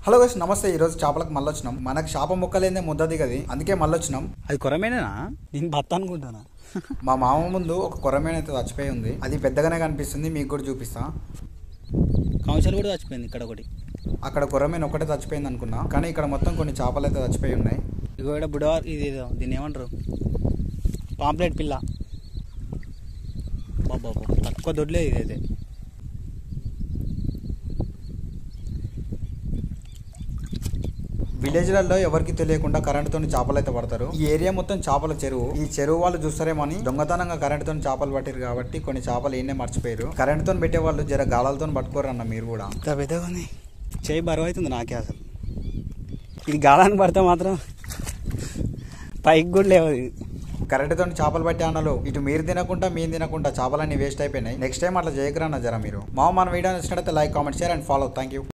Hello guys నమస్తే ఈ రోజు చేపలకు మళ్ళీ వచ్చినాం మనకు చేప ముక్కలేదే ముద్ద దిగది అందుకే మళ్ళీ వచ్చినాం అది కొరమేనేనా నేను బత్త అనుకుంటానా మా మామ ముందు ఒక కొరమేన అయితే చచ్చిపోయి ఉంది అది పెద్దగానే కనిపిస్తుంది మీకు కూడా చూపిస్తా కౌన్సిల్ కూడా చచ్చిపోయింది ఇక్కడ ఒకటి అక్కడ కొరమేన ఒకటే చచ్చిపోయింది అనుకున్నా కానీ ఇక్కడ మొత్తం కొన్ని చేపలు అయితే చచ్చిపోయి ఉన్నాయి ఇగో ఇక్కడ బుడవార్ ఇది ఏదో దీన్ని ఏమంటారు పాంప్లెట్ పిల్ల బాబా తక్కువ దొడ్లే ఇది అయితే విలేజ్లలో ఎవరికి తెలియకుండా కరెంటుతో చేపలు అయితే పడతారు ఈ ఏరియా మొత్తం చేపల చెరువు ఈ చెరువు వాళ్ళు చూస్తారేమో అని దొంగతనంగా కరెంటుతో చేపలు పట్టారు కాబట్టి కొన్ని చేపలు ఏనే మర్చిపోయారు కరెంటుతో పెట్టే వాళ్ళు జర గాలాలతో పట్టుకోరన్న మీరు కూడా ఇంత పెద్దగా ఉంది చేయి బరువు అవుతుంది నాకే అసలు ఇది గాలానికి పడితే మాత్రం పైకి కూడా లేవు ఇది. కరెంటుతో చేపలు పట్టే అన్నలు ఇటు మీరు తినకుండా మేము తినకుండా చేపలన్నీ వేస్ట్ అయిపోయినాయి నెక్స్ట్ టైం అట్లా చేయకరన్న జర మీరు మా మన వీడియో నచ్చినట్లయితే like comment share and follow thank you